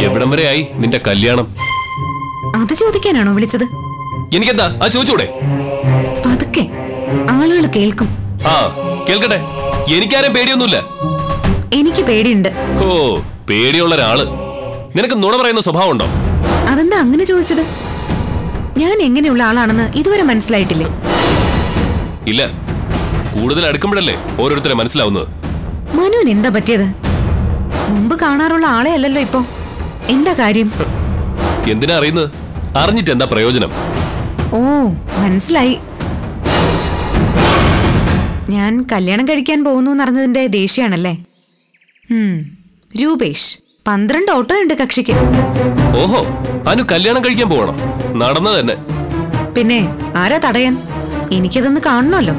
എവിടം വരെ ആയി നിന്റെ കല്യാണം അത് ചോദിക്കാനാണോ വിളിച്ചത് എനിക്കെന്താ ആ ചോദിച്ചൂടെ പതുക്കെ ആളുകൾ കേൾക്കും ആ കേൾക്കട്ടെ എനിക്കാരും പേടിയൊന്നുമില്ല എനിക്ക് പേടിയുണ്ട് ഓ പേടിയുള്ള ഒരാള് നിനക്ക് നുണ പറയുന്ന സ്വഭാവം ഉണ്ടോ അതെന്താ അങ്ങനെ ചോദിച്ചത് ഞാൻ എങ്ങനെയുള്ള ആളാണെന്ന് ഇതുവരെ മനസ്സിലായിട്ടില്ലേ ഇല്ല കൂടുതൽ അടുക്കുമ്പോഴല്ലേ ഓരോരുത്തരെ മനസ്സിലാവുന്നത് മനുവിന് എന്താ പറ്റിയത് മുമ്പ് കാണാറുള്ള ആളെ അല്ലല്ലോ ഇപ്പോ എന്താ കാര്യം എന്തിനാ അറിയുന്നത് അറിഞ്ഞിട്ട് എന്താ പ്രയോജനം ഓ മനസ്സിലായി ഞാൻ കല്യാണം കഴിക്കാൻ പോകുന്നു എന്നറിഞ്ഞതിന്റെ ദേഷ്യാണല്ലേ ഉം, രൂപേഷ് പന്ത്രണ്ട് ഓട്ടോ ഉണ്ട് കക്ഷിക്ക് ഓഹോ അനു കല്യാണം കഴിക്കാൻ പോകണം നടന്നു തന്നെ പിന്നെ ആരാ തടയാൻ എനിക്കതൊന്ന് കാണണമല്ലോ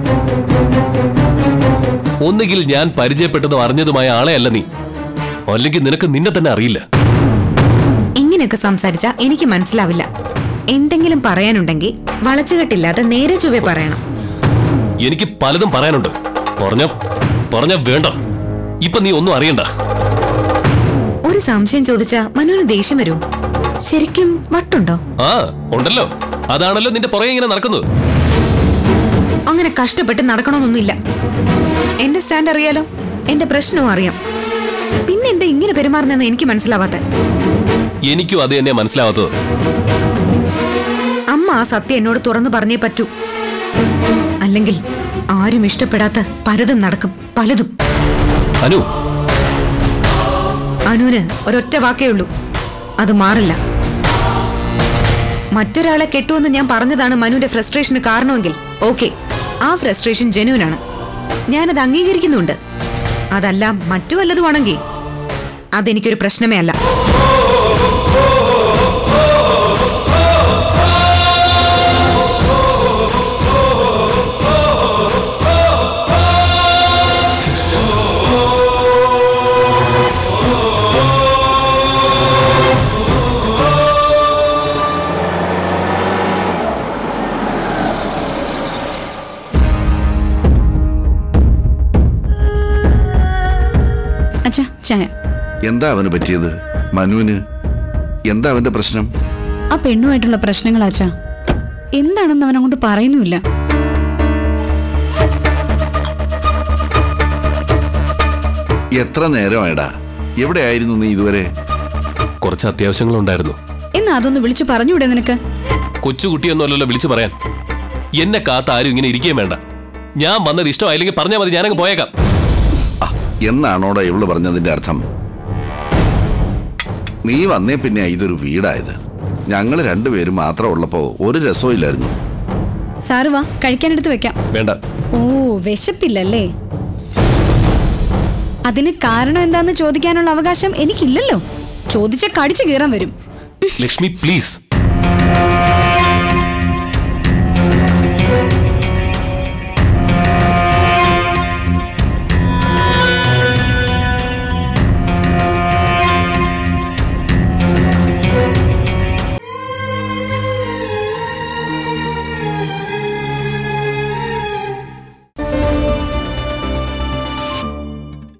ഒന്നുകിൽ ഞാൻ പരിചയപ്പെട്ടതും അറിഞ്ഞതുമായ ആളെ അല്ല നീ അല്ലെങ്കിൽ നിനക്ക് നിന്നെ തന്നെ അറിയില്ല ഇങ്ങനെയൊക്കെ സംസാരിച്ച എനിക്ക് മനസ്സിലാവില്ല എന്തെങ്കിലും പറയാനുണ്ടെങ്കിൽ വളച്ചുകെട്ടില്ലാതെ നേരെ ചൊവ്വെ പറയണം എനിക്ക് പലതും പറയാനുണ്ട് പറഞ്ഞ പറഞ്ഞ വേണ്ട ഇപ്പൊ നീ ഒന്നും അറിയണ്ട ഒരു സംശയം ചോദിച്ചാ മനുവിന് ദേഷ്യം വരുമോ ശരിക്കും വട്ടുണ്ടോ ആ ഉണ്ടല്ലോ അതാണല്ലോ നിന്റെ പുറകെ ഇങ്ങനെ നടക്കുന്നത് അങ്ങനെ കഷ്ടപ്പെട്ട് നടക്കണമെന്നൊന്നുമില്ല എന്റെ സ്റ്റാൻഡ് അറിയാലോ എന്റെ പ്രശ്നവും അറിയാം പിന്നെ എന്താ ഇങ്ങനെ പെരുമാറുന്നെന്ന് എനിക്ക് മനസ്സിലാവാത്ത എനിക്കും അത് തന്നെ മനസ്സിലാവാത്തത് അമ്മ ആ സത്യം എന്നോട് തുറന്നു പറഞ്ഞേ പറ്റൂ അല്ലെങ്കിൽ ആരും ഇഷ്ടപ്പെടാത്ത പലതും നടക്കും പലതും അനു അനുവിന് ഒരൊറ്റ വാക്കേ ഉള്ളൂ അത് മാറില്ല മറ്റൊരാളെ കെട്ടുമെന്ന് ഞാൻ പറഞ്ഞതാണ് മനുവിന്റെ ഫ്രസ്ട്രേഷന് കാരണമെങ്കിൽ ഓക്കെ ആ ഫ്രസ്ട്രേഷൻ ജെന്യൂനാണ് ഞാനത് അംഗീകരിക്കുന്നുണ്ട് അതല്ല മറ്റു വല്ലതുമാണെങ്കിൽ അതെനിക്കൊരു പ്രശ്നമേ അല്ല അച്ഛാ ചായ എന്താ അവന് പറ്റിയത് മനുവിന് എന്താ അവന്റെ പ്രശ്നം ആ പെണ്ണുമായിട്ടുള്ള പ്രശ്നങ്ങളാച്ചാ എന്താണെന്ന് അവൻ അങ്ങോട്ട് പറയുന്നുമില്ല എത്ര നേരമായടാ എവിടെയായിരുന്നു നീ ഇതുവരെ കുറച്ച് അത്യാവശ്യങ്ങളുണ്ടായിരുന്നു എന്നാ അതൊന്ന് വിളിച്ചു പറഞ്ഞൂടെ നിനക്ക് കൊച്ചുകുട്ടിയൊന്നുമല്ലല്ലോ വിളിച്ചു പറയാൻ എന്നെ കാത്ത ആരും ഇങ്ങനെ ഇരിക്കുകയും വേണ്ട ഞാൻ വന്നത് ഇഷ്ടമായില്ലെങ്കിൽ പറഞ്ഞാൽ മതി ഞാനങ്ങ് പോയേക്കാം ആ, എന്നാണോടാ ഇവള് പറഞ്ഞതിന്റെ അർത്ഥം നീ വന്നേ പിന്നെ ഇതൊരു വീടായത് ഞങ്ങൾ രണ്ടുപേരും മാത്രം ഉള്ളപ്പോ ഒരു രസവും ഇല്ലായിരുന്നു സാറ് വാ കഴിക്കാനെടുത്ത് വെക്കാം വേണ്ട ഓ വിശപ്പില്ലല്ലേ അതിന് കാരണം എന്താന്ന് ചോദിക്കാനുള്ള അവകാശം എനിക്കില്ലല്ലോ ചോദിച്ച കടിച്ചു കീറാൻ വരും ലക്ഷ്മി പ്ലീസ്